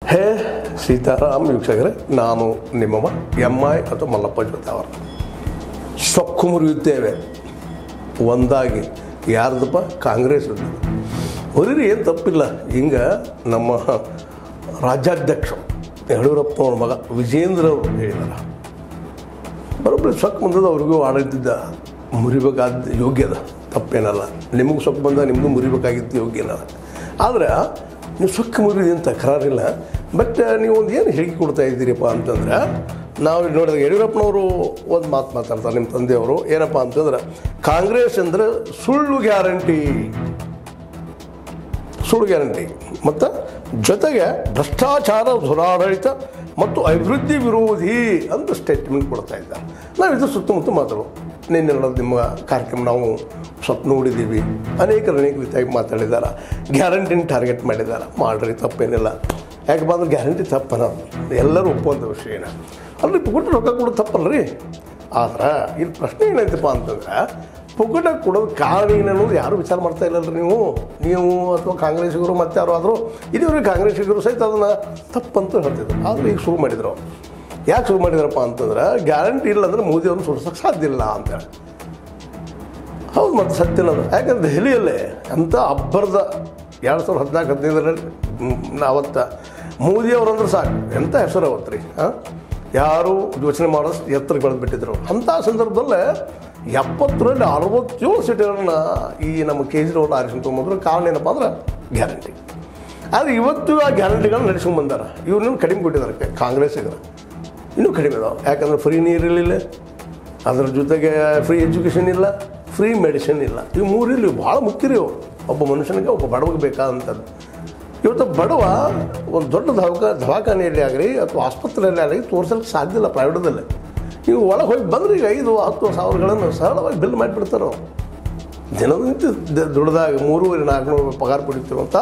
ಹೇ ಸೀತಾರಾಮ್ ವೀಕ್ಷಕರೇ ನಾನು ನಿಮ್ಮವ M I ಅಥವಾ ಮಲ್ಲಪ್ಪ ಜೊತೆ ಅವರು ಸೊಕ್ಕು ಮುರಿಯುತ್ತೇವೆ ಒಂದಾಗಿ ಯಾರ್ದಪ್ಪ ಕಾಂಗ್ರೆಸ್ ಹೊರೀರಿ ಏನು ತಪ್ಪಿಲ್ಲ ಹಿಂಗೆ ನಮ್ಮ ರಾಜ್ಯಾಧ್ಯಕ್ಷ ಯಡಿಯೂರಪ್ಪನವ್ರ ಮಗ ವಿಜೇಂದ್ರ ಅವರು ಹೇಳಿದಾರೆ ಬರೋಬ್ಬರಿ ಸೊಕ್ಕು ಬಂದದ ಅವ್ರಿಗೂ ಆಡಳಿತದ ಮುರಿಬೇಕಾದ ಯೋಗ್ಯದ ತಪ್ಪೇನಲ್ಲ ನಿಮಗೂ ಸೊಕ್ಕು ಬಂದ ನಿಮ್ಮದು ಮುರಿಬೇಕಾಗಿದ್ದು ಯೋಗ್ಯನಲ್ಲ ಆದರೆ ನೀವು ಸೊಕ್ಕು ಮುರಿದಿ ಅಂತ ತಕರಾರಿಲ್ಲ ಬಟ್ ನೀವು ಒಂದು ಏನು ಹೇಳಿಕೆ ಕೊಡ್ತಾ ಇದ್ದೀರಿಪ್ಪ ಅಂತಂದ್ರೆ ನಾವು ಇಲ್ಲಿ ನೋಡಿದಾಗ ಯಡಿಯೂರಪ್ಪನವರು ಒಂದು ಮಾತು ಮಾತಾಡ್ತಾರೆ ನಿಮ್ಮ ತಂದೆಯವರು ಏನಪ್ಪ ಅಂತಂದ್ರೆ ಕಾಂಗ್ರೆಸ್ ಅಂದರೆ ಸುಳ್ಳು ಗ್ಯಾರಂಟಿ ಸುಳ್ಳು ಗ್ಯಾರಂಟಿ ಮತ್ತು ಜೊತೆಗೆ ಭ್ರಷ್ಟಾಚಾರ ದುರಾಡಳಿತ ಮತ್ತು ಅಭಿವೃದ್ಧಿ ವಿರೋಧಿ ಅಂತ ಸ್ಟೇಟ್ಮೆಂಟ್ ಕೊಡ್ತಾ ಇದ್ದಾರೆ ನಾವು ಇದು ಸುತ್ತಮುತ್ತ ಮಾತಾಡೋ ನಿನ್ನೆ ನಡೆದ ನಿಮ್ಮ ಕಾರ್ಯಕ್ರಮ ನಾವು ಸ್ವಲ್ಪ ನೋಡಿದ್ದೀವಿ ಅನೇಕರು ಅನೇಕ ರೀತಿಯಾಗಿ ಮಾತಾಡಿದ್ದಾರೆ ಗ್ಯಾರಂಟಿನ ಟಾರ್ಗೆಟ್ ಮಾಡಿದ್ದಾರೆ ಮಾಡ್ರಿ ತಪ್ಪೇನಿಲ್ಲ ಯಾಕಪ್ಪ ಅಂದ್ರೆ ಗ್ಯಾರಂಟಿ ತಪ್ಪನ ಎಲ್ಲರೂ ಒಪ್ಪುವಂಥ ವಿಷಯನ ಅಲ್ರಿ ಪುಕ್ಕಟ್ಟು ರೊಕ್ಕ ಕೊಡೋದು ತಪ್ಪಲ್ರಿ ಆದ್ರೆ ಇಲ್ಲಿ ಪ್ರಶ್ನೆ ಏನೈತಪ್ಪ ಅಂತಂದ್ರೆ ಪುಕ್ಕಟ ಕೊಡೋದು ಕಾರಣ ಏನು ಅನ್ನೋದು ಯಾರು ವಿಚಾರ ಮಾಡ್ತಾ ಇಲ್ಲಲ್ರಿ ನೀವು ನೀವು ಅಥವಾ ಕಾಂಗ್ರೆಸ್ಸಿಗರು ಮತ್ತೆ ಯಾರು ಆದರೂ ಇದುವರೆಗೆ ಕಾಂಗ್ರೆಸ್ಸಿಗರು ಸಹಿತ ಅದನ್ನು ತಪ್ಪಂತ ಹೇಳ್ತಿದ್ರು ಆದರೆ ಈಗ ಶುರು ಮಾಡಿದ್ರು ಯಾಕೆ ಶುರು ಮಾಡಿದ್ರಪ್ಪ ಅಂತಂದ್ರೆ ಗ್ಯಾರಂಟಿ ಇಲ್ಲ ಅಂದ್ರೆ ಮೋದಿ ಅವ್ರನ್ನ ಸುಡ್ಸೋಕ್ಕೆ ಸಾಧ್ಯ ಇಲ್ಲ ಅಂತೇಳಿ ಹೌದು ಮತ್ತು ಸತ್ಯನದು ಯಾಕಂದ್ರೆ ದೆಹಲಿಯಲ್ಲೇ ಅಂಥ ಅಬ್ಬರದ ಎರಡು ಸಾವಿರದ ಹದಿನಾಲ್ಕು ಹದಿನೈದರಲ್ಲಿ ಅವತ್ತ ಮೋದಿ ಅವರಂದ್ರೆ ಸಾಕು ಎಂಥ ಹೆಸರು ಅವತ್ತು ರೀ ಹಾಂ ಯಾರು ಯೋಚನೆ ಮಾಡೋ ಎತ್ತರಕ್ಕೆ ಬೆಳೆದು ಬಿಟ್ಟಿದ್ರು ಅಂಥ ಸಂದರ್ಭದಲ್ಲೇ ಎಪ್ಪತ್ತರಲ್ಲಿ ಅರವತ್ತೇಳು ಸೀಟುಗಳನ್ನ ಈ ನಮ್ಮ ಕೇಜ್ರಿವಾಲ್ ಆರಿಸ್ಕೊಂಡು ತೊಗೊಂಬಂದ್ರು ಕಾರಣ ಏನಪ್ಪ ಅಂದ್ರೆ ಗ್ಯಾರಂಟಿ ಆದರೆ ಇವತ್ತು ಆ ಗ್ಯಾರಂಟಿಗಳನ್ನ ನಡೆಸ್ಕೊಂಡು ಬಂದಾರ ಇವ್ರನ್ನ ಕಡಿಮೆ ಕೊಟ್ಟಿದ್ದಾರೆ ಕಾಂಗ್ರೆಸ್ಸಿಗರು ಇನ್ನೂ ಕಡಿಮೆ ಇದಾವೆ ಯಾಕಂದ್ರೆ ಫ್ರೀ ನೀರಿರಲಿಲ್ಲ ಅದ್ರ ಜೊತೆಗೆ ಫ್ರೀ ಎಜುಕೇಷನ್ ಇಲ್ಲ ಫ್ರೀ ಮೆಡಿಸಿನ್ ಇಲ್ಲ ಇವು ಮೂರಿಲ್ಲಿ ಭಾಳ ಮುಖ್ಯ ರೀ ಅವು ಒಬ್ಬ ಮನುಷ್ಯನಿಗೆ ಒಬ್ಬ ಬಡವಗೆ ಬೇಕಾದಂಥದ್ದು ಇವತ್ತು ಬಡವ ಒಂದು ದೊಡ್ಡ ದವಾಖ ದವಾಖಾನೆಯಲ್ಲಿ ಆಗಲಿ ಅಥವಾ ಆಸ್ಪತ್ರೆಯಲ್ಲಿ ಆಗಲಿ ತೋರ್ಸೋಕ್ಕೆ ಸಾಧ್ಯ ಇಲ್ಲ ಪ್ರೈವೇಟದಲ್ಲಿ ನೀವು ಒಳಗೆ ಹೋಗಿ ಬಂದ್ರೆ ಈಗ ಐದು ಹತ್ತು ಸಾವಿರಗಳನ್ನು ಸರಳವಾಗಿ ಬಿಲ್ ಮಾಡಿಬಿಡ್ತಾರೆ ಅವ್ರು ದಿನನಿತ್ಯ ದ- ದುಡ್ದಾಗ ಮೂರುವರೆ ನಾಲ್ಕುನೂರು ರೂಪಾಯಿ ಪಗಾರ ಪಡಿತಿರುವಂಥ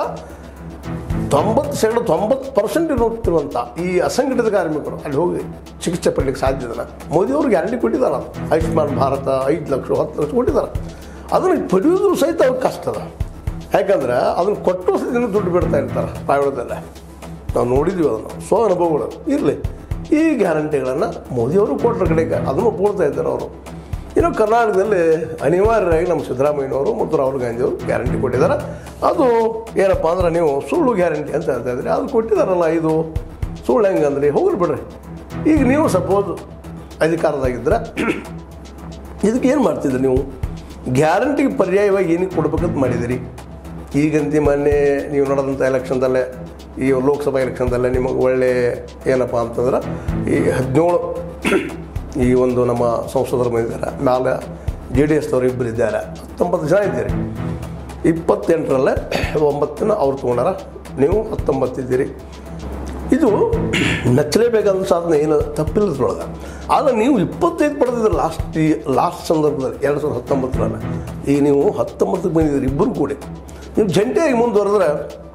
ತೊಂಬತ್ತು ಶೇಕಡ ತೊಂಬತ್ತು ಪರ್ಸೆಂಟ್ ನೋಡ್ತಿರುವಂಥ ಈ ಅಸಂಘಟಿತ ಕಾರ್ಮಿಕರು ಅಲ್ಲಿ ಹೋಗಿ ಚಿಕಿತ್ಸೆ ಪಡಲಿಕ್ಕೆ ಸಾಧ್ಯ ಇಲ್ಲ ಮೋದಿಯವರು ಗ್ಯಾರಂಟಿ ಕೊಟ್ಟಿದ್ದಾರೆ ಆಯುಷ್ಮಾನ್ ಭಾರತ ಐದು ಲಕ್ಷ ಹತ್ತು ಲಕ್ಷ ಕೊಟ್ಟಿದ್ದಾರೆ ಅದನ್ನು ಪಡೆಯೋದು ಸಹಿತ ಅವ್ರಿಗೆ ಕಷ್ಟ ಅದ ಯಾಕಂದ್ರೆ ಅದನ್ನು ಕೊಟ್ಟು ಸಹಿತ ದುಡ್ಡು ಬಿಡ್ತಾ ಇರ್ತಾರೆ ಪ್ರೈವೇಟದಲ್ಲೇ ನಾವು ನೋಡಿದ್ವಿ ಅದನ್ನು ಸ್ವ ಅನುಭವಗಳು ಇರಲಿ ಈ ಗ್ಯಾರಂಟಿಗಳನ್ನು ಮೋದಿಯವರು ಕೊಟ್ಟರ ಕಡೆಗೆ ಅದನ್ನು ಒಪ್ಕೊಳ್ತಾ ಇದ್ದಾರೆ ಅವರು ಇನ್ನು ಕರ್ನಾಟಕದಲ್ಲಿ ಅನಿವಾರ್ಯವಾಗಿ ನಮ್ಮ ಸಿದ್ದರಾಮಯ್ಯನವರು ಮತ್ತು ರಾಹುಲ್ ಗಾಂಧಿಯವರು ಗ್ಯಾರಂಟಿ ಕೊಟ್ಟಿದ್ದಾರೆ ಅದು ಏನಪ್ಪ ಅಂದ್ರೆ ನೀವು ಸುಳ್ಳು ಗ್ಯಾರಂಟಿ ಅಂತ ಹೇಳ್ತಾ ಇದ್ರಿ ಅದು ಕೊಟ್ಟಿದ್ದಾರಲ್ಲ ಇದು ಸುಳ್ಳು ಹೆಂಗಂದ್ರಿ ಹೋಗ್ಲಿ ಬಿಡ್ರಿ ಈಗ ನೀವು ಸಪೋಸ್ ಅಧಿಕಾರದಾಗಿದ್ದರೆ ಇದಕ್ಕೆ ಏನು ಮಾಡ್ತಿದ್ರಿ ನೀವು ಗ್ಯಾರಂಟಿಗೆ ಪರ್ಯಾಯವಾಗಿ ಏನಕ್ಕೆ ಕೊಡ್ಬೇಕಂತ ಮಾಡಿದಿರಿ ಈಗಂತಿ ಮೊನ್ನೆ ನೀವು ನಡೆದಂಥ ಎಲೆಕ್ಷನ್ದಲ್ಲೇ ಈ ಲೋಕಸಭಾ ಎಲೆಕ್ಷನ್ದಲ್ಲೇ ನಿಮಗೆ ಒಳ್ಳೆ ಏನಪ್ಪ ಅಂತಂದ್ರೆ ಈ ಹದಿನೇಳು ಈ ಒಂದು ನಮ್ಮ ಸಂಸದರು ಬಂದಿದ್ದಾರೆ ಮ್ಯಾಲೆ ಜೆ ಡಿ ಎಸ್ದವ್ರು ಇಬ್ಬರು ಇದ್ದಾರೆ ಹತ್ತೊಂಬತ್ತು ಜನ ಇದ್ದೀರಿ ಇಪ್ಪತ್ತೆಂಟರಲ್ಲೇ ಒಂಬತ್ತನ್ನ ಅವ್ರು ತೊಗೊಂಡಾರ ನೀವು ಹತ್ತೊಂಬತ್ತಿದ್ದೀರಿ ಇದು ನಚ್ಚಲೇಬೇಕಾದ ಸಾಧನೆ ಏನು ತಪ್ಪಿಲ್ಲದ್ರೊಳಗೆ ಆದರೆ ನೀವು ಇಪ್ಪತ್ತೈದು ಪಡೆದಿದ್ರಿ ಲಾಸ್ಟ್ ಈ ಲಾಸ್ಟ್ ಸಂದರ್ಭದಲ್ಲಿ ಎರಡು ಸಾವಿರದ ಹತ್ತೊಂಬತ್ತರಲ್ಲಿ ಈಗ ನೀವು ಹತ್ತೊಂಬತ್ತಕ್ಕೆ ಬಂದಿದ್ದೀರಿ ಇಬ್ಬರು ಕೂಡಿ ನೀವು ಜಂಟಿಯಾಗಿ ಮುಂದುವರೆದ್ರೆ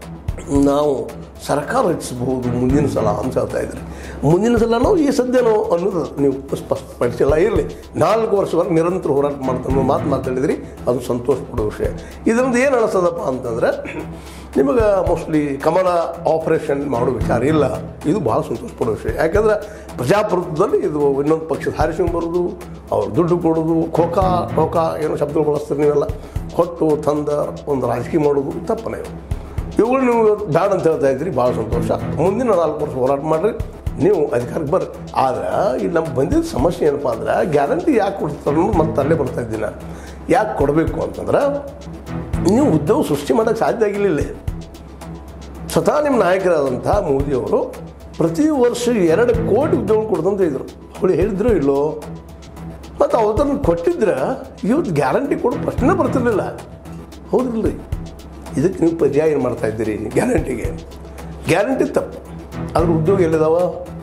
ನಾವು ಸರ್ಕಾರ ರಚಿಸಬಹುದು ಮುಂದಿನ ಸಲ ಅಂತ ಹೇಳ್ತಾ ಇದ್ರಿ ಮುಂದಿನ ಸಲನೋ ಈ ಸದ್ಯನೋ ಅನ್ನೋದು ನೀವು ಸ್ಪಷ್ಟಪಡಿಸಿಲ್ಲ ಇರಲಿ ನಾಲ್ಕು ವರ್ಷವರೆಗೆ ನಿರಂತರ ಹೋರಾಟ ಮಾಡ್ತಾನೆ ಮಾತು ಮಾತಾಡಿದ್ರಿ ಅದು ಸಂತೋಷ ಪಡೋ ವಿಷಯ ಇದರಿಂದ ಏನು ಅನಿಸ್ತದಪ್ಪ ಅಂತಂದರೆ ನಿಮಗೆ ಮೋಸ್ಟ್ಲಿ ಕಮಲ ಆಪರೇಷನ್ ಮಾಡೋ ವಿಚಾರ ಇಲ್ಲ ಇದು ಭಾಳ ಸಂತೋಷ ಪಡೋ ವಿಷಯ ಯಾಕಂದ್ರೆ ಪ್ರಜಾಪ್ರಭುತ್ವದಲ್ಲಿ ಇದು ಇನ್ನೊಂದು ಪಕ್ಷದ ಹಾರಿಸ್ಕೊಂಡು ಬರೋದು ಅವ್ರು ದುಡ್ಡು ಕೊಡೋದು ಖೋಖಾ ಟೋಕಾ ಏನೋ ಶಬ್ದಗಳು ಬಳಸ್ತೀರಿ ನೀವೆಲ್ಲ ಕೊಟ್ಟು ತಂದ ಒಂದು ರಾಜಕೀಯ ಮಾಡೋದು ತಪ್ಪನೇ ಇವು ಇವುಗಳು ನೀವು ಬ್ಯಾಡ ಅಂತ ಹೇಳ್ತಾ ಇದ್ರಿ ಭಾಳ ಸಂತೋಷ ಮುಂದಿನ ನಾಲ್ಕು ವರ್ಷ ಹೋರಾಟ ಮಾಡಿರಿ ನೀವು ಅಧಿಕಾರಕ್ಕೆ ಬರ್ರಿ ಆದ್ರೆ ಇಲ್ಲಿ ನಮ್ಗೆ ಬಂದಿದ್ದ ಸಮಸ್ಯೆ ಏನಪ್ಪ ಅಂದ್ರೆ ಗ್ಯಾರಂಟಿ ಯಾಕೆ ಕೊಡ್ತಾರೆ ಅನ್ನೋದು ಮತ್ತೆ ಅಲ್ಲೇ ಬರ್ತಾ ಇದ್ದೀನಿ ನಾನು ಯಾಕೆ ಕೊಡಬೇಕು ಅಂತಂದ್ರೆ ನೀವು ಉದ್ಯೋಗ ಸೃಷ್ಟಿ ಮಾಡೋಕ್ಕೆ ಸಾಧ್ಯ ಆಗಿಲ್ಲ ಸ್ವತಃ ನಿಮ್ಮ ನಾಯಕರಾದಂಥ ಮೋದಿಯವರು ಪ್ರತಿ ವರ್ಷ ಎರಡು ಕೋಟಿ ಉದ್ಯೋಗ ಕೊಡ್ದಂತ ಇದ್ರು ಅವಳು ಹೇಳಿದ್ರು ಇಲ್ಲೋ ಮತ್ತು ಅವತ್ತನ್ನು ಕೊಟ್ಟಿದ್ರೆ ಇವತ್ತು ಗ್ಯಾರಂಟಿ ಕೊಡೋ ಪ್ರಶ್ನೆ ಬರ್ತಿರ್ಲಿಲ್ಲ ಹೌದಿಲ್ರಿ ಇದಕ್ಕೆ ನೀವು ಪರ್ಯಾಯ ಏನು ಮಾಡ್ತಾ ಇದ್ದೀರಿ ಗ್ಯಾರಂಟಿಗೆ ಗ್ಯಾರಂಟಿ ತಪ್ಪು ಅದ್ರ ಉದ್ಯೋಗ ಎಲ್ಲಿದಾವ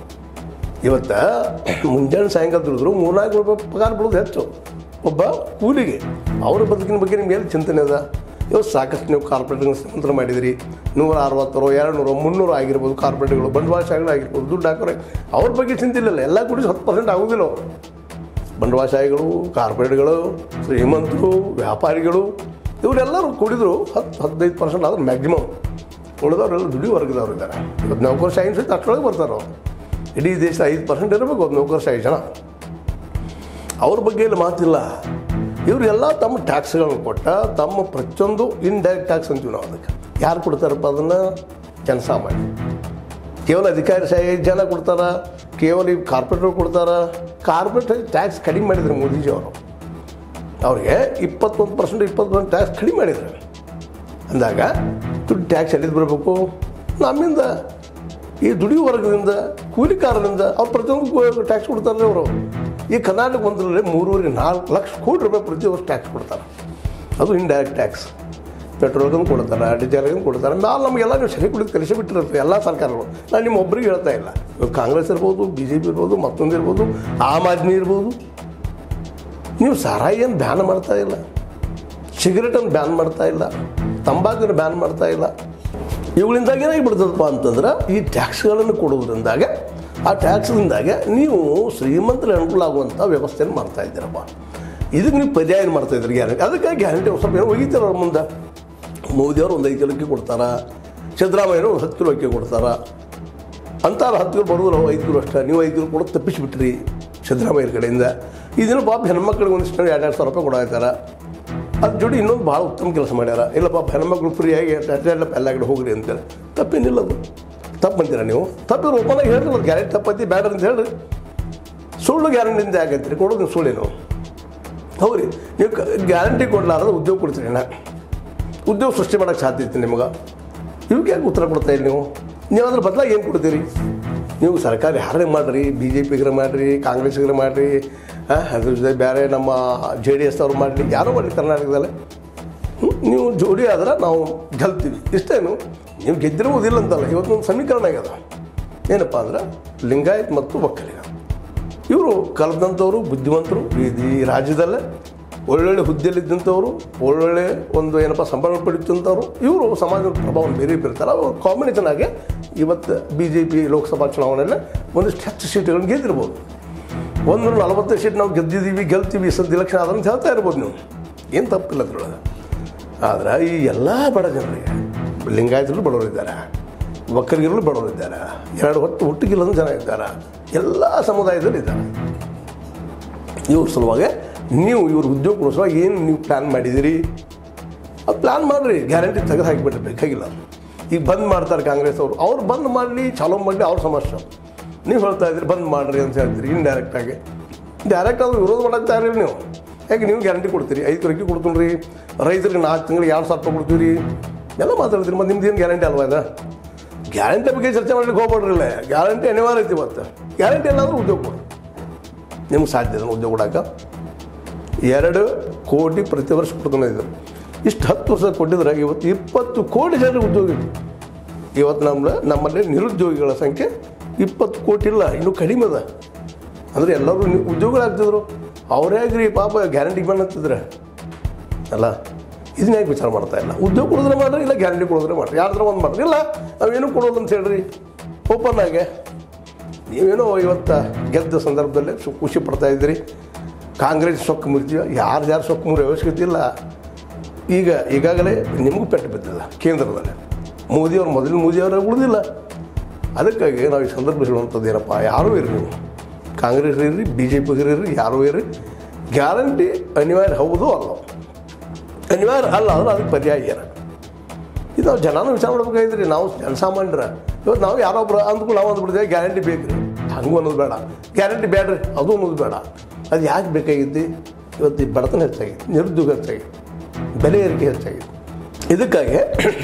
ಇವತ್ತು ಮುಂಜಾನೆ ಸಾಯಂಕಾಲ ದುಡಿದ್ರು ಮೂರ್ನಾಲ್ಕು ರೂಪಾಯಿ ಪಗಾರ ಬಿಡೋದು ಹೆಚ್ಚು ಒಬ್ಬ ಕೂಲಿಗೆ ಅವರ ಬದುಕಿನ ಬಗ್ಗೆ ನಿಮ್ಗೆ ಎಲ್ಲಿ ಚಿಂತನೆ ಅದ ಇವತ್ತು ಸಾಕಷ್ಟು ನೀವು ಕಾರ್ಪೊರೇಟ್ಗಳನ್ನ ಶ್ರೀಮಂತರ ಮಾಡಿದಿರಿ ನೂರ ಅರವತ್ತರೋ ಎರಡು ನೂರು ಮುನ್ನೂರು ಆಗಿರ್ಬೋದು ಕಾರ್ಪೊರೇಟ್ಗಳು ಬಂಡವಾಳಶಾಹಿಗಳು ಆಗಿರ್ಬೋದು ದುಡ್ಡು ಹಾಕೋರೆ ಅವ್ರ ಬಗ್ಗೆ ಚಿಂತೆ ಇಲ್ಲ ಎಲ್ಲ ಕೂಡಿ ಹತ್ತು ಪರ್ಸೆಂಟ್ ಆಗೋದಿಲ್ಲ ಅವರು ಬಂಡವಾಳಶಾಹಿಗಳು ಕಾರ್ಪೊರೇಟ್ಗಳು ಶ್ರೀಮಂತರು ವ್ಯಾಪಾರಿಗಳು ಇವರೆಲ್ಲರೂ ಕೂಡಿದ್ರು ಹತ್ತು ಹದಿನೈದು ಪರ್ಸೆಂಟ್ ಆದ್ರೆ ಮ್ಯಾಕ್ಸಿಮಮ್ ಉಳಿದವರೆಲ್ಲ ದುಡಿ ವರ್ಗದವ್ರು ಇದ್ದಾರೆ ಇವತ್ತು ನೌಕರಶಾಹಿ ಸಹಿತ ಅಷ್ಟರೊಳಗೆ ಬರ್ತಾರೆ ಅವ್ರು ಇಡೀ ದೇಶದ ಐದು ಪರ್ಸೆಂಟ್ ಇರಬೇಕು ಒಂದು ನೌಕರಶಾಹಿ ಜನ ಅವ್ರ ಬಗ್ಗೆ ಇಲ್ಲಿ ಮಾತಿಲ್ಲ ಇವರೆಲ್ಲ ತಮ್ಮ ಟ್ಯಾಕ್ಸ್ಗಳನ್ನು ಕೊಟ್ಟ ತಮ್ಮ ಪ್ರತಿಯೊಂದು ಇಂಡೈರೆಕ್ಟ್ ಟ್ಯಾಕ್ಸ್ ಅಂತೀವಿ ನಾವು ಅದಕ್ಕೆ ಯಾರು ಕೊಡ್ತಾರಪ್ಪ ಅದನ್ನು ಜನಸಾಮಾನ್ಯ ಕೇವಲ ಅಧಿಕಾರಿಶಾಹಿ ಜನ ಕೊಡ್ತಾರ ಕೇವಲ ಈ ಕಾರ್ಪೊರೇಟ್ರು ಕೊಡ್ತಾರ ಕಾರ್ಪೊರೇಟ್ ಟ್ಯಾಕ್ಸ್ ಕಡಿಮೆ ಮಾಡಿದ್ರು ಮೋದಿಜಿ ಅವರು ಅವ್ರಿಗೆ ಇಪ್ಪತ್ತೊಂದು ಪರ್ಸೆಂಟ್ ಇಪ್ಪತ್ತು ಪರ್ಸೆಂಟ್ ಟ್ಯಾಕ್ಸ್ ಕಡಿಮೆ ಮಾಡಿದ್ರು ಅಂದಾಗ ದುಡ್ಡು ಟ್ಯಾಕ್ಸ್ ಎಲ್ಲಿದ್ದು ಬರಬೇಕು ನಮ್ಮಿಂದ ಈ ದುಡಿಯುವ ವರ್ಗದಿಂದ ಕೂಲಿಕಾರರಿಂದ ಅವ್ರು ಪ್ರತಿಯೊಂದು ಟ್ಯಾಕ್ಸ್ ಕೊಡ್ತಾರೆ ಅವರು ಈ ಕರ್ನಾಟಕ ಒಂದರಲ್ಲಿ ಮೂರುವರೆ ನಾಲ್ಕು ಲಕ್ಷ ಕೋಟಿ ರೂಪಾಯಿ ಪ್ರತಿ ವರ್ಷ ಟ್ಯಾಕ್ಸ್ ಕೊಡ್ತಾರೆ ಅದು ಇಂಡೈರೆಕ್ಟ್ ಟ್ಯಾಕ್ಸ್ ಪೆಟ್ರೋಲ್ಗೂ ಕೊಡ್ತಾರೆ ಡೀಸೆಲ್ಗೂ ಕೊಡ್ತಾರೆ ಮ್ಯಾಲೆ ನಮಗೆಲ್ಲ ನೀವು ಸರಿ ಕುಡಿದು ಕಲಿಸಿ ಬಿಟ್ಟಿರುತ್ತೆ ಎಲ್ಲ ಸರ್ಕಾರಗಳು ನಾನು ನಿಮ್ಮ ಒಬ್ಬರಿಗೆ ಹೇಳ್ತಾ ಇಲ್ಲ ಇವಾಗ ಕಾಂಗ್ರೆಸ್ ಇರ್ಬೋದು ಬಿ ಜೆ ಪಿ ಇರ್ಬೋದು ಮತ್ತೊಂದು ಇರ್ಬೋದು ಆಮ್ ಆದ್ಮಿ ಇರ್ಬೋದು ನೀವು ಸಾರಾಯಿ ಏನು ಬ್ಯಾನ್ ಮಾಡ್ತಾ ಇಲ್ಲ ಸಿಗರೇಟನ್ನು ಬ್ಯಾನ್ ಮಾಡ್ತಾ ಇಲ್ಲ ತಂಬಾಕನ್ನು ಬ್ಯಾನ್ ಮಾಡ್ತಾ ಇಲ್ಲ ಇವುಗಳಿಂದಾಗ ಏನಾಗಿಬಿಡ್ತದಪ್ಪ ಅಂತಂದ್ರೆ ಈ ಟ್ಯಾಕ್ಸ್ಗಳನ್ನು ಕೊಡೋದ್ರಿಂದಾಗ ಆ ಟ್ಯಾಕ್ಸ್ದಿಂದಾಗೆ ನೀವು ಶ್ರೀಮಂತರ ಅನುಕೂಲ ಆಗುವಂಥ ವ್ಯವಸ್ಥೆಯನ್ನು ಮಾಡ್ತಾ ಇದ್ದೀರಪ್ಪ ಇದಕ್ಕೆ ನೀವು ಪರ್ಯಾಯ ಏನು ಮಾಡ್ತಾ ಇದ್ದೀರಿ ಗ್ಯಾರಂಟಿ ಅದಕ್ಕೆ ಗ್ಯಾರಂಟಿ ಸ್ವಲ್ಪ ಏನೋ ಒಗಿತಾರೆ ಅವ್ರ ಮುಂದೆ ಮೋದಿಯವರು ಒಂದು ಐದು ಕಿಲೋ ಅಕ್ಕಿ ಕೊಡ್ತಾರ ಸಿದ್ದರಾಮಯ್ಯರು ಒಂದು ಹತ್ತು ಕಿಲೋ ಅಕ್ಕಿ ಕೊಡ್ತಾರ ಅಂತಾರ ಹತ್ತು ಕಿಲೋ ಬರೋದಿಲ್ಲ ಐದು ಕಿಲೋ ಅಷ್ಟೇ ನೀವು ಐದು ಕಿಲೋ ಕೊಡೋದು ತಪ್ಪಿಸಿಬಿಟ್ರಿ ಸಿದ್ದರಾಮಯ್ಯರ ಕಡೆಯಿಂದ ಇದನ್ನು ಪಾಪ ಹೆಣ್ಮಕ್ಳಿಗೆ ಒಂದಿಷ್ಟು ಎರಡು ಎರಡು ಸಾವಿರ ರೂಪಾಯಿ ಕೊಡಾಯ್ತಾರ ಅದ್ರ ಜೋಡಿ ಇನ್ನೊಂದು ಭಾಳ ಉತ್ತಮ ಕೆಲಸ ಮಾಡ್ಯಾರ ಇಲ್ಲ ಪಾಪ ಹೆಣ್ಮಕ್ಳು ಫ್ರೀಯಾಗಿ ಎಲ್ಲ ಎಲ್ಲ ಕಡೆ ಹೋಗ್ರಿ ಅಂತೇಳಿ ತಪ್ಪೇನಿಲ್ಲ ಅದು ತಪ್ಪು ಅಂತೀರ ನೀವು ತಪ್ಪಿದ್ರೆ ಓಪನ್ ಆಗಿ ಹೇಳ್ರಿ ಮತ್ತೆ ಗ್ಯಾರಂಟಿ ತಪ್ಪೈತಿ ಬೇಡ ಅಂತ ಹೇಳ್ರಿ ಸುಳ್ಳು ಗ್ಯಾರಂಟಿಯಿಂದ ಆಗೈತ್ರಿ ಕೊಡೋದು ನೀವು ಸುಳ್ಳೇನು ಹೌದ್ರಿ ನೀವು ಗ್ಯಾರಂಟಿ ಕೊಡ್ಲಾರ್ದು ಉದ್ಯೋಗ ಕೊಡ್ತೀರಿ ನಾ ಉದ್ಯೋಗ ಸೃಷ್ಟಿ ಮಾಡೋಕ್ಕೆ ಸಾಧ್ಯ ಐತಿ ನಿಮಗೆ ಇವಕ್ಕೆ ಯಾಕೆ ಉತ್ತರ ಕೊಡ್ತಾ ಇಲ್ಲ ನೀವು ನೀವು ಅದ್ರ ಬದಲಾಗಿ ಏನು ಕೊಡ್ತೀರಿ ನೀವು ಸರ್ಕಾರ ಯಾರೇ ಮಾಡಿರಿ ಬಿ ಜೆ ಪಿಗರ ಮಾಡಿರಿ ಕಾಂಗ್ರೆಸ್ಗರ ಮಾಡಿರಿ ಅದ್ರ ಜೊತೆ ಬೇರೆ ನಮ್ಮ ಜೆ ಡಿ ಎಸ್ ಅವ್ರು ಮಾಡಲಿ ಯಾರೋ ಮಾಡಲಿ ಕರ್ನಾಟಕದಲ್ಲಿ ಹ್ಮ್? ನೀವು ಜೋಡಿ ಆದ್ರೆ ನಾವು ಗೆಲ್ತೀವಿ ಇಷ್ಟೇನು ನೀವು ಗೆದ್ದಿರುವುದಿಲ್ಲ ಅಂತಲ್ಲ ಇವತ್ತೊಂದು ಸಮೀಕರಣ ಆಗ್ಯದ ಏನಪ್ಪ ಅಂದ್ರೆ ಲಿಂಗಾಯತ್ ಮತ್ತು ಒಕ್ಕಲಿಗ ಇವರು ಕಲಿತಂಥವ್ರು ಬುದ್ಧಿವಂತರು ಈ ಈ ರಾಜ್ಯದಲ್ಲೇ ಒಳ್ಳೊಳ್ಳೆ ಹುದ್ದೆಯಲ್ಲಿದ್ದಂಥವ್ರು ಒಳ್ಳೊಳ್ಳೆ ಒಂದು ಏನಪ್ಪ ಸಂಬಳ ಪಡಿತಂಥವ್ರು ಇವರು ಸಮಾಜದ ಪ್ರಭಾವ ಬೇರೆ ಬೀರ್ತಾರೆ ಅವರು ಕಾಂಬಿನೇಷನ್ ಆಗಿ ಇವತ್ತು ಬಿ ಜೆ ಪಿ ಲೋಕಸಭಾ ಚುನಾವಣೆಯಲ್ಲಿ ಒಂದಿಷ್ಟು ಹೆಚ್ಚು ಸೀಟುಗಳನ್ನು ಗೆದ್ದಿರ್ಬೋದು ಒಂದು ನಲವತ್ತು ಸೀಟ್ ನಾವು ಗೆದ್ದಿದ್ದೀವಿ ಗೆಲ್ತೀವಿ ಸದ್ಯ ಇಲೆಕ್ಷನ್ ಆದ್ರೆ ಅಂತ ಹೇಳ್ತಾ ಇರ್ಬೋದು ನೀವು ಏನು ತಪ್ಪಿಲ್ಲ ಅದ್ರೊಳಗೆ ಆದ್ರೆ ಈ ಎಲ್ಲ ಬಡ ಜನರಿಗೆ ಲಿಂಗಾಯತರು ಬಡವರಿದ್ದಾರೆ ಒಕ್ಕಲಿಗರು ಬಡವರಿದ್ದಾರೆ ಎರಡು ಹೊತ್ತು ಹುಟ್ಟಿಗಿಲ್ಲದ ಜನ ಇದ್ದಾರೆ ಎಲ್ಲ ಸಮುದಾಯದಲ್ಲಿ ಇದ್ದಾರೆ ಇವ್ರ ಸಲುವಾಗಿ ನೀವು ಇವ್ರ ಉದ್ಯೋಗ ಕೊಡಿಸುವಾಗ ಏನು ನೀವು ಪ್ಲ್ಯಾನ್ ಮಾಡಿದ್ದೀರಿ ಅದು ಪ್ಲ್ಯಾನ್ ಮಾಡಿರಿ ಗ್ಯಾರಂಟಿ ತೆಗೆದು ಹಾಕಿಬಿಟ್ರೆ ಬೇಕಾಗಿಲ್ಲ ಈಗ ಬಂದ್ ಮಾಡ್ತಾರೆ ಕಾಂಗ್ರೆಸ್ ಅವರು ಅವ್ರು ಬಂದ್ ಮಾಡಲಿ ಚಾಲೂ ಮಾಡಲಿ ಅವ್ರ ಸಮಸ್ಯೆ ನೀವು ಹೇಳ್ತಾ ಇದ್ದೀರಿ ಬಂದ್ ಮಾಡಿರಿ ಅಂತ ಹೇಳ್ತೀರಿ ಇಂಡೈರೆಕ್ಟಾಗಿ ಡೈರೆಕ್ಟ್ ಆದ್ರೂ ವಿರೋಧ ಮಾಡಕ್ಕೆ ತಯಾರಿಲ್ಲ ನೀವು ಯಾಕೆ ನೀವು ಗ್ಯಾರಂಟಿ ಕೊಡ್ತೀರಿ ಐದು ಅಕ್ಕಿ ಕೊಡ್ತೀನಿ ರೀ ರೈತರಿಗೆ ನಾಲ್ಕು ತಿಂಗಳಿಗೆ ಎರಡು ಸಾವಿರ ರೂಪಾಯಿ ಕೊಡ್ತೀವಿ ರೀ ಎಲ್ಲ ಮಾತಾಡ್ತೀರಿ ಮತ್ತು ನಿಮ್ದು ಏನು ಗ್ಯಾರಂಟಿ ಅಲ್ವಾ ಇದು ಗ್ಯಾರಂಟಿ ಬಗ್ಗೆ ಚರ್ಚೆ ಮಾಡ್ಲಿಕ್ಕೆ ಹೋಗ್ಬೇಡ್ರಿಲ್ಲ ಗ್ಯಾರಂಟಿ ಅನಿವಾರ್ಯ ಐತಿ ಇವತ್ತು ಗ್ಯಾರಂಟಿ ಎಲ್ಲಾದರೂ ಉದ್ಯೋಗ ಕೊಡಿ ನಿಮ್ಗೆ ಸಾಧ್ಯ ಇದೆ ಉದ್ಯೋಗ ಕೊಡಕ್ಕೆ ಎರಡು ಕೋಟಿ ಪ್ರತಿ ವರ್ಷ ಕೊಡ್ತಾನೆ ಇದ್ರು ಇಷ್ಟು ಹತ್ತು ವರ್ಷ ಕೊಟ್ಟಿದ್ರೆ ಇವತ್ತು ಇಪ್ಪತ್ತು ಕೋಟಿ ಜನರಿಗೆ ಉದ್ಯೋಗ ಇದೆ ಇವತ್ತು ನಮ್ಮ ನಮ್ಮಲ್ಲಿ ನಿರುದ್ಯೋಗಿಗಳ ಸಂಖ್ಯೆ ಇಪ್ಪತ್ತು ಕೋಟಿ ಇಲ್ಲ ಇನ್ನೂ ಕಡಿಮೆ ಅದ ಅಂದರೆ ಎಲ್ಲರೂ ನಿ- ಉದ್ಯೋಗಿಗಳಾಗ್ತಿದ್ರು ಅವರೇ ಆಗ್ರಿ ಪಾಪ ಗ್ಯಾರಂಟಿಗೆ ಬಂದಂತಿದ್ರೆ ಅಲ್ಲ ಇದನ್ನ ಯಾಕೆ ವಿಚಾರ ಮಾಡ್ತಾ ಇಲ್ಲ ಉದ್ಯೋಗ ಕೊಡಿದ್ರೆ ಮಾಡ್ರಿ ಇಲ್ಲ ಗ್ಯಾರಂಟಿ ಕೊಡಿದ್ರೆ ಮಾಡ್ರಿ ಯಾರ್ದ್ರ ಒಂದು ಮಾಡ್ರಿ ಇಲ್ಲ ನಾವೇನು ಕೊಡೋದು ಅಂತ ಹೇಳ್ರಿ ಓಪನ್ ಆಗಿ ನೀವೇನೋ ಇವತ್ತು ಗೆದ್ದ ಸಂದರ್ಭದಲ್ಲಿ ಸು ಖುಷಿ ಪಡ್ತಾ ಇದ್ದೀರಿ ಕಾಂಗ್ರೆಸ್ ಸೊಕ್ಕು ಮುರಿತೀವಿ ಯಾರು ಯಾರು ಸೊಕ್ಕು ಮುರಿ ಅವಶ್ಯಕತೆ ಇಲ್ಲ ಈಗ ಈಗಾಗಲೇ ನಿಮಗೂ ಪೆಟ್ಟು ಬಿದ್ದಿಲ್ಲ ಕೇಂದ್ರದಲ್ಲಿ ಮೋದಿಯವ್ರು ಮೊದಲು ಮೋದಿಯವ್ರ ಉಳಿದಿಲ್ಲ ಅದಕ್ಕಾಗಿ ನಾವು ಈ ಸಂದರ್ಭ ಹೇಳುವಂಥದ್ದು ಏನಪ್ಪ ಯಾರೂ ಇರ್ರಿ ನೀವು ಕಾಂಗ್ರೆಸ್ ಇರ್ರಿ ಬಿ ಜೆ ಪಿಗರು ಇರ್ರಿ ಯಾರೂ ಇರ್ರಿ ಗ್ಯಾರಂಟಿ ಅನಿವಾರ್ಯ ಹೌದು ಅಲ್ಲ ಅನಿವಾರ್ಯ ಅಲ್ಲ ಅಂದ್ರೆ ಅದಕ್ಕೆ ಪರ್ಯಾಯ ಏನು ಇದು ನಾವು ಜನನೂ ವಿಚಾರ ಮಾಡ್ಬೇಕಾಗಿದ್ರಿ ನಾವು ಜನಸಾಮಾನ್ಯರ ಇವತ್ತು ನಾವು ಯಾರೊಬ್ರು ಅಂದ್ಕೊಂಡು ನಾವು ಅಂದ್ಬಿಡ್ತೇವೆ ಗ್ಯಾರಂಟಿ ಬೇಕು ರೀ ಹಂಗೂ ಅನ್ನೋದು ಬೇಡ ಗ್ಯಾರಂಟಿ ಬೇಡ್ರಿ ಅದು ಅನ್ನೋದು ಬೇಡ ಅದು ಯಾಕೆ ಬೇಕಾಗಿದ್ದು ಇವತ್ತು ಈ ಬಡತನ ಹೆಚ್ಚಾಗಿದೆ ನಿರುದ್ಯೋಗ ಹೆಚ್ಚಾಗಿದೆ ಬೆಲೆ ಏರಿಕೆ ಹೆಚ್ಚಾಗಿದೆ ಇದಕ್ಕಾಗಿ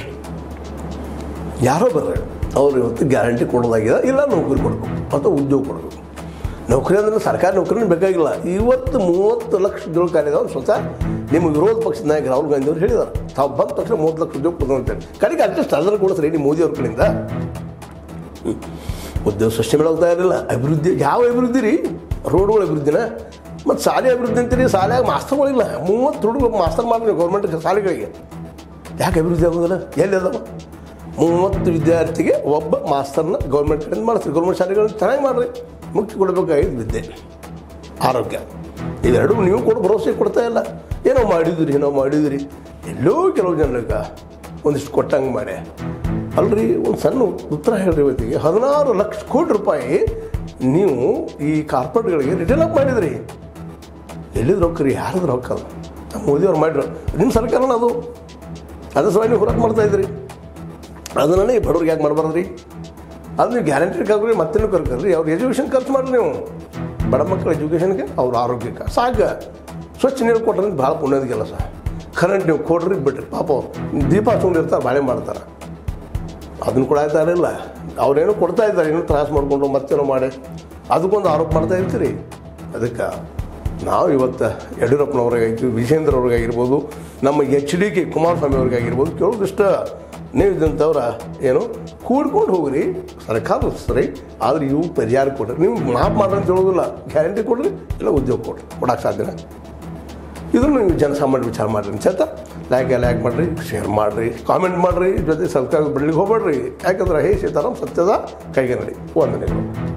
ಯಾರೋ ಬರ್ರಿ ಅವ್ರು ಇವತ್ತು ಗ್ಯಾರಂಟಿ ಕೊಡೋದಾಗಿದೆ ಇಲ್ಲ ನೌಕರಿ ಕೊಡಬೇಕು ಅಥವಾ ಉದ್ಯೋಗ ಕೊಡಬೇಕು ನೌಕರಿ ಅಂದ್ರೆ ಸರ್ಕಾರಿ ನೌಕರಿನೂ ಬೇಕಾಗಿಲ್ಲ ಇವತ್ತು ಮೂವತ್ತು ಲಕ್ಷ ಉದ್ಯೋಗ ಕಾರ್ಯದವ್ರು ಸ್ವತಃ ನಿಮ್ಮ ವಿರೋಧ ಪಕ್ಷದ ನಾಯಕ ರಾಹುಲ್ ಗಾಂಧಿ ಅವರು ಹೇಳಿದ್ದಾರೆ ತಾವು ಬಂದ ತಕ್ಷಣ ಮೂವತ್ತು ಲಕ್ಷ ಉದ್ಯೋಗ ಕೊಡೋದು ಅಂತೇಳಿ ಕಡೆಗೆ ಅಟ್ಲೀಸ್ಟ್ ಅದನ್ನು ಕೊಡಿಸ್ರಿ ನಿಮ್ಮ ಮೋದಿ ಅವ್ರ ಕಡೆಯಿಂದ ಹ್ಮ್. ಉದ್ಯೋಗ ಸೃಷ್ಟಿ ಮಾಡೋಗ್ತಾ ಇರಲಿಲ್ಲ ಅಭಿವೃದ್ಧಿ ಯಾವ ಅಭಿವೃದ್ಧಿ ರೀ ರೋಡ್ಗಳ ಅಭಿವೃದ್ಧಿನ ಮತ್ತು ಶಾಲೆ ಅಭಿವೃದ್ಧಿ ಅಂತೀರಿ ಶಾಲೆಯಾಗ ಮಾಸ್ತರ್ಗಳಿಲ್ಲ ಮೂವತ್ತು ಹುಡುಗರು ಮಾಸ್ತರ್ ಮಾಡಿರಿ ಗೌರ್ಮೆಂಟ್ ಶಾಲೆಗಳಿಗೆ ಯಾಕೆ ಅಭಿವೃದ್ಧಿ ಆಗೋದಿಲ್ಲ ಎಲ್ಲಿ ಅದಾವ ಮೂವತ್ತು ವಿದ್ಯಾರ್ಥಿಗೆ ಒಬ್ಬ ಮಾಸ್ತರ್ನ ಗೌರ್ಮೆಂಟ್ ಕಡೆಯಿಂದ ಮಾಡಿಸ್ರಿ ಗೌರ್ಮೆಂಟ್ ಶಾಲೆಗಳನ್ನ ಚೆನ್ನಾಗಿ ಮಾಡಿರಿ ಮುಖ್ಯ ಕೊಡಬೇಕಾಗಿದ್ದು ವಿದ್ಯೆ ಆರೋಗ್ಯ ಇವೆರಡು ನೀವು ಕೊಡು ಭರವಸೆ ಕೊಡ್ತಾ ಇಲ್ಲ ಏನೋ ಮಾಡಿದಿರಿ ಏನೋ ಮಾಡಿದಿರಿ ಎಲ್ಲೋ ಕೆಲವು ಜನರಿಗೆ ಒಂದಿಷ್ಟು ಕೊಟ್ಟಂಗೆ ಮಾಡಿ ಅಲ್ರಿ ಒಂದು ಸಣ್ಣ ಉತ್ತರ ಹೇಳ್ರಿ ಇವತ್ತಿಗೆ ಹದಿನಾರು ಲಕ್ಷ ಕೋಟಿ ರೂಪಾಯಿ ನೀವು ಈ ಕಾರ್ಪೊರೇಟ್ಗಳಿಗೆ ರಿಟರ್ನ್ ಅಪ್ ಮಾಡಿದ್ರಿ ಎಲ್ಲಿದ್ ರೊಕ್ಕ ರೀ ಯಾರದು ರೊಕ್ಕ ಅದು ನಮ್ಮ ಮೋದಿಯವ್ರು ಮಾಡಿದ್ರು ನಿಮ್ಮ ಸರ್ಕಾರನ ಅದು ಅದ್ರ ಸಲುವಾಗಿ ನೀವು ಹೋರಾಟ ಮಾಡ್ತಾ ಇದ್ರಿ ಅದನ್ನೇ ಬಡವ್ರಿಗೆ ಯಾಕೆ ಮಾಡಬಾರ್ದು ರೀ ಅದು ನೀವು ಗ್ಯಾರಂಟಿ ಕರ್ಕೊರಿ ಮತ್ತೇನು ಕರ್ಕರ್ರಿ ಅವ್ರ ಎಜುಕೇಷನ್ ಖರ್ಚು ಮಾಡ್ರಿ ನೀವು ಬಡ ಮಕ್ಕಳ ಎಜುಕೇಷನ್ಗೆ ಅವ್ರ ಆರೋಗ್ಯಕ್ಕೆ ಸಾಕ ಸ್ವಚ್ಛ ನೀರು ಕೊಟ್ರೆ ಭಾಳ ಪುಣ್ಯದ ಕೆಲಸ ಕರೆಂಟ್ ನೀವು ಕೊಡ್ರಿ ಬಿಡ್ರಿ ಪಾಪ ಅವ್ರು ದೀಪ ಹಚ್ಕೊಂಡಿರ್ತಾರೆ ಬಾಳೆ ಮಾಡ್ತಾರೆ ಅದನ್ನು ಕೂಡ ಆಯ್ತಾ ಇರಲಿಲ್ಲ ಅವ್ರೇನೋ ಕೊಡ್ತಾ ಇದ್ದಾರೆ ಏನೋ ತ್ರಾಸ ಮಾಡಿಕೊಂಡು ಮತ್ತೇನೋ ಮಾಡಿ ಅದಕ್ಕೊಂದು ಆರೋಪ ಮಾಡ್ತಾ ಇರ್ತೀರಿ ಅದಕ್ಕೆ ನಾವು ಇವತ್ತು ಯಡಿಯೂರಪ್ಪನವ್ರಿಗಾಗಿರ್ತೀವಿ ವಿಜೇಂದ್ರ ಅವ್ರಿಗಾಗಿರ್ಬೋದು ನಮ್ಮ ಎಚ್ ಡಿ ಕೆ ಕುಮಾರಸ್ವಾಮಿ ಅವ್ರಿಗಾಗಿರ್ಬೋದು ಕೇಳೋದಿಷ್ಟ ನೀವು ಇದ್ದಂಥವ್ರ ಏನು ಕೂಡ್ಕೊಂಡು ಹೋಗ್ರಿ ಸರ್ಕಾರ ಸರಿ ಆದ್ರೆ ಇವು ಪರಿಹಾರ ಕೊಡ್ರಿ ನೀವು ಮಾಫ್ ಮಾಡ್ರಿ ಅಂತ ಹೇಳೋದಿಲ್ಲ ಗ್ಯಾರಂಟಿ ಕೊಡ್ರಿ ಇಲ್ಲ ಉದ್ಯೋಗ ಕೊಡ್ರಿ ಕೊಡೋಕೆ ಸಾಧ್ಯನ ಇದನ್ನು ನೀವು ಜನಸಾಮಾನ್ಯ ವಿಚಾರ ಮಾಡಿರಿ ಚೇತ ಲೈಕ್ ಲೈಕ್ ಮಾಡಿರಿ ಶೇರ್ ಮಾಡಿರಿ ಕಾಮೆಂಟ್ ಮಾಡಿರಿ ಜೊತೆ ಸಬ್ಸ್ಕ್ರೈಬ್ ಬಿಡ್ಲಿಕ್ಕೆ ಹೋಗ್ಬೇಡ್ರಿ ಯಾಕಂದ್ರೆ ಹೇ ಸೀತಾರಾಮ್ ಸತ್ಯದ ಕೈಗೆ ನಡಿ ವಂದನೆಗಳು